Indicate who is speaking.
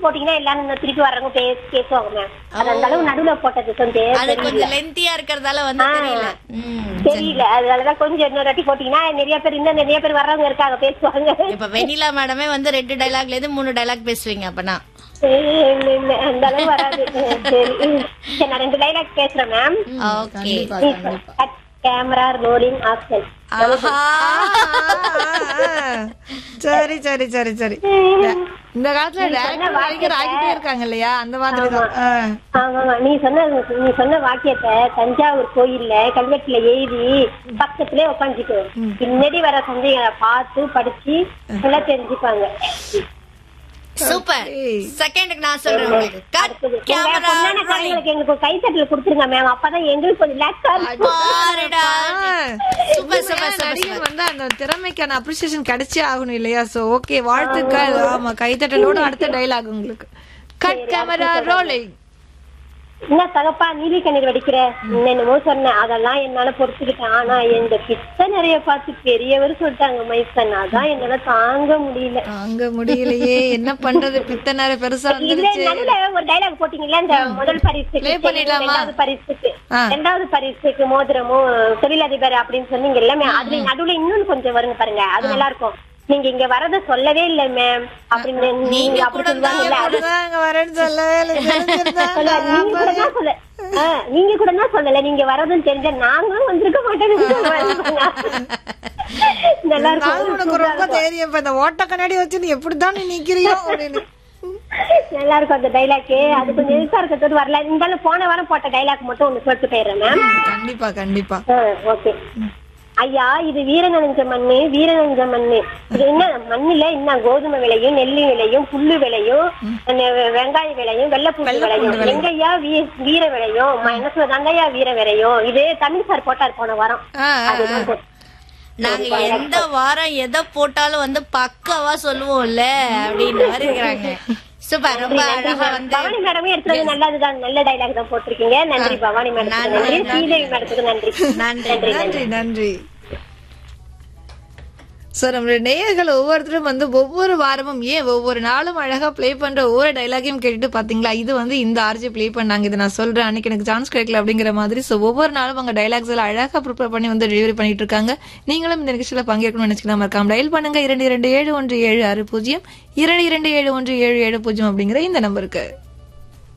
Speaker 1: போட்டீங்கன்னா எல்லாரும் இன்னும் திருப்பி வர்றவங்க பே- பேசுவாங்க மேம் அது அந்த அளவு நடுவுல போட்டது கொஞ்சம்
Speaker 2: அது
Speaker 1: தெரியல
Speaker 2: கொஞ்சம் லென்த்தியா இருக்கிறதால வந்து தெரியல ம்
Speaker 1: தெரியல அதனாலதான் கொஞ்சம் இன்னொரு வாட்டி போட்டீங்கன்னா நிறைய பேர் இன்னும் நிறைய பேர் வர்றவங்க இருக்காங்க பேசுவாங்க
Speaker 2: இப்ப வெண்ணிலா மேடமே வந்து ரெண்டு டைலாக்ல இருந்து மூணு டைலாக் பேசுவீங்க அப்பனா
Speaker 1: இல்ல, இல்ல, அந்த அளவு வராது சரி சரி, நான் ரெண்டு டைலாக் பேசுறேன் மேம்
Speaker 2: ஓகே
Speaker 3: கண்டிப்பா கண்டிப்பா
Speaker 1: கேமரா ரோலிங் ஆக்ஷன்
Speaker 2: ஆஹா
Speaker 3: சரி சரி சரி சரி இந்த காலத்துல டேரக்டர் நடிகர் ஆகிட்டே இருக்காங்க இல்லையா அந்த மாதிரி தான் ஆ.
Speaker 1: ஆமாமா நீ சொன்ன நீ சொன்ன வாக்கியத்தை தஞ்சாவூர் கோயில்ல கல்வெட்டுல எழுதி பக்கத்திலே உட்காந்துட்டு பின்னாடி வர சந்தைகளை பார்த்து படிச்சு எல்லாம் தெரிஞ்சுப்பாங்க
Speaker 2: சூப்பர் செகண்டுக்கு நான் சொல்றேன் உங்களுக்கு கட் கேமரா
Speaker 1: பொண்ணான காரங்களுக்கு எங்களுக்கு கைத்தட்டல கொடுத்துருங்க மேம் அப்பதான் எங்களுக்கு கொஞ்சம் ரிலாக்ஸா இருக்கும்
Speaker 2: பாருடா சூப்பர் சூப்பர்
Speaker 3: உண்மையான
Speaker 2: சூப்பர்
Speaker 3: நடிகர் வந்து அந்த திறமைக்கான அப்ரிசியேஷன் கிடைச்சே ஆகணும் இல்லையா சோ ஓகே வாழ்த்துக்கள் ஆமா கைத்தட்டலோட அடுத்த டைலாக் உங்களுக்கு கட் கேமரா ரோலிங்
Speaker 1: என்ன தகப்பா நீலி கண்ணீர் வடிக்கிற என்னென்னமோ சொன்னேன் அதெல்லாம் என்னால பொறுத்துக்கிட்டேன் ஆனா இந்த பித்த நிறைய பார்த்து பெரியவர் சொல்லிட்டாங்க மைசன் அதான் என்னால தாங்க முடியல
Speaker 3: அங்க முடியலையே என்ன பண்றது பித்தனார பெருசா
Speaker 1: இதுல
Speaker 3: வந்துருச்சு
Speaker 1: நடுவுல ஒரு டைலாக் போட்டீங்களா இந்த முதல் பரிசுக்கு
Speaker 3: Play பண்ணிடலாமா?
Speaker 1: ரெண்டாவது பரிசுக்கு
Speaker 3: ஆ.
Speaker 1: ரெண்டாவது பரிசுக்கு மோதிரமும் தொழிலதிபர் அப்படின்னு சொன்னீங்க எல்லாமே அதுல நடுவுல இன்னொன்னு கொஞ்சம் வருங்க பாருங்க அது நல்லா இருக்கும் நீங்க இங்க வரத சொல்லவே இல்ல மேம் அப்படின்னு நீங்க அப்படி சொல்லுவாங்கல்ல அது
Speaker 3: அப்படிதான் அங்க வரேன்னு சொல்லவே இல்லை தெரிஞ்சிருந்தா
Speaker 1: சொல்ல, நீங்க கூட தான் சொல்ல ஆ, நீங்க கூட தான் சொல்லல நீங்க வரதுன்னு தெரிஞ்ச நாங்களும் வந்திருக்க மாட்டேன்னு சொல்லுவாங்க. நல்லா
Speaker 3: நானும் உனக்கு ரொம்ப
Speaker 1: இருக்கும்
Speaker 3: தைரியம் இப்ப இந்த ஓட்ட கண்ணாடி வச்சு நீ எப்படிதான் நீ நிக்கிறியோ அப்படின்னு
Speaker 1: நல்லா இருக்கும் அந்த டைலாக் அது கொஞ்சம் எதிர்த்தா இருக்கிறது வரல இருந்தாலும் போன வாரம் போட்ட டைலாக் மட்டும் ஒண்ணு சொல்லிட்டு போயிடுறேன் மேம்
Speaker 3: கண்டிப்பா கண்டிப்பா
Speaker 1: ஓகே ஐயா இது வீரநஞ்ச மண்ணு வீரநஞ்ச மண்ணு இது என்ன மண்ணுல என்ன கோதுமை விளையும் நெல்லு விளையும் புல்லு விளையும் அந்த வெ- வெங்காய விளையும் வெள்ளைப்பூண்டு விளையும் எங்கய்யா வீ- வீர விளையும் மனசுல தாங்கய்யா வீர விளையும் இது தமிழ் சார் போட்டார் போன வாரம்
Speaker 3: ஆ, ஆ, ஆ.
Speaker 1: அதுதான் சொ-
Speaker 2: நாங்க எந்த வாரம் எதை போட்டாலும் வந்து பக்காவா சொல்லுவோம்ல அப்படின்னு மாதிரி இருக்கிறாங்க சூப்பர் ரொம்ப அழகா வந்து
Speaker 1: பவானி மேடமே எடுத்துறது நல்லதுதான் நல்ல டைலாக் தான் போட்டிருக்கீங்க நன்றி பவானி மேடம் நன்றி ஸ்ரீதேவி மேடத்துக்கு நன்றி
Speaker 2: நன்றி
Speaker 3: நன்றி நன்றி சோ நம்மளுடைய நேயர்கள் ஒவ்வொருத்தரும் வந்து ஒவ்வொரு வாரமும் ஏன் ஒவ்வொரு நாளும் அழகா ப்ளே பண்ற ஒவ்வொரு டைலாகையும் கேட்டுட்டு பாத்தீங்களா இது வந்து இந்த ஆர்ஜி ப்ளே பண்ணாங்க இது நான் சொல்றேன் அன்னைக்கு எனக்கு சான்ஸ் கிடைக்கல அப்படிங்கிற மாதிரி சோ ஒவ்வொரு நாளும் அவங்க டைலாக்ஸ் எல்லாம் அழகா ப்ரிப்பேர் பண்ணி வந்து டெலிவரி பண்ணிட்டு இருக்காங்க நீங்களும் இந்த நிகழ்ச்சியில பங்கேற்கணும்னு நினைச்சுக்கலாம் மறக்காம டயல் பண்ணுங்க இரண்டு இரண்டு ஏழு ஒன்று ஏழு ஆறு பூஜ்ஜியம் இரண்டு இரண்டு ஏழு ஒன்று ஏழு ஏழு பூஜ்ஜியம் அப்படிங்கிற இந்த நம்பருக்கு